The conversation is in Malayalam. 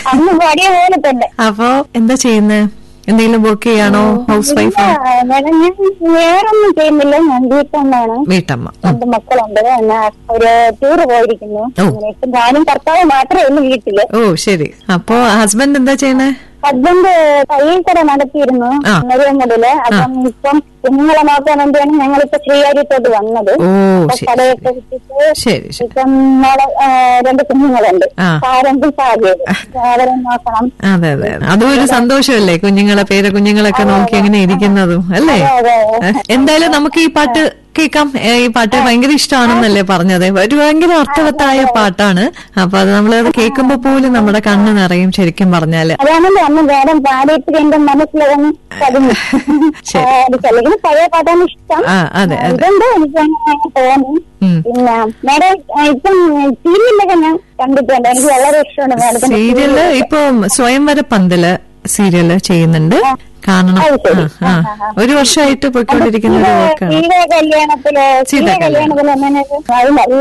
അന്ന് പാടിയ പോലെ തന്നെ അപ്പൊ എന്താ ചെയ്യുന്നത് എന്തെങ്കിലും വർക്ക് ചെയ്യാണോ ഹൗസ് വൈഫ് ഇല്ല, മേഡം ഞാൻ വേറൊന്നും ചെയ്യുന്നില്ല ഞാൻ വീട്ടമ്മയാണ് വീട്ടമ്മ ഉം. രണ്ട് മക്കളുണ്ട് ഞാൻ ഒരു ടൂർ പോയിരിക്കുന്നു ഓ. അങ്ങനെ ഇപ്പൊ ഞാനും ഭർത്താവ് മാത്രമേ ഉള്ളൂ വീട്ടില് ഓ ശരി അപ്പൊ ഹസ്ബൻഡ് എന്താ ചെയ്യണേ ഹസ്ബൻഡ് തയ്യൽ കട നടത്തിയിരുന്നു ആ. നെടുവ മുതല് അപ്പം ഇപ്പം കുഞ്ഞുങ്ങളെ നോക്കാൻ വേണ്ടിയാണ് ഞങ്ങളിപ്പോ ശ്രീകാര്യത്തോട്ട് വന്നത് ഓ അപ്പൊ ശരി കടയൊക്കെ വിട്ടിട്ട് ശരി ശരി ഇപ്പം നാളെ ആ, രണ്ട് കുഞ്ഞുങ്ങളുണ്ട് ആ. പാരന്റും സാധ്യത അവരെ നോക്കണം അതെ അതെ അതും ഒരു സന്തോഷമല്ലേ കുഞ്ഞുങ്ങളെ പേര് കുഞ്ഞുങ്ങളൊക്കെ നോക്കി അങ്ങനെ ഇരിക്കുന്നതും അല്ലേ അതെ, ഏഹ്, എന്തായാലും നമുക്ക് ഈ പാട്ട് കേൾക്കാം ഏ, ഈ പാട്ട് ഭയങ്കര ഇഷ്ടമാണെന്നല്ലേ പറഞ്ഞത് ഒരു ഭയങ്കര അർത്ഥവത്തായ പാട്ടാണ് അപ്പൊ അത് നമ്മൾ കേൾക്കുമ്പോ പോലും നമ്മുടെ കണ്ണ് നിറയും ശരിക്കും പറഞ്ഞാല് അതാണല്ലോ അന്ന് വേറെ പാടിയിട്ട് എന്റെ മനസ്സിലതൊന്ന് പതിഞ്ഞു ശരി. അല്ലെങ്കിൽ പഴയ പാട്ടാണ് ഇഷ്ടം ആ അതെ അതെ ഇതുണ്ട് എനിക്ക് അങ്ങനെ തോന്നി ഉം. പിന്നെ മേഡം ഇപ്പം സീരിയലൊക്കെ ഞാൻ കണ്ടിട്ടുണ്ട് എനിക്ക് വളരെ ഇഷ്ടമാണ് മേഡത്തിന്റെ സീരിയല് ഇപ്പൊ സ്വയംവര പന്തല് സീരിയല് ചെയ്യുന്നുണ്ട് കാണണം അത് ശരി. ആ, ആ. ഒരു വർഷമായിട്ട് പോയിക്കൊണ്ടിരിക്കുന്ന ഒരു വർക്കാണ് സീത കല്യാണത്തില് സീത സീത കല്യാണത്തില് എങ്ങനെ അത് നല്ല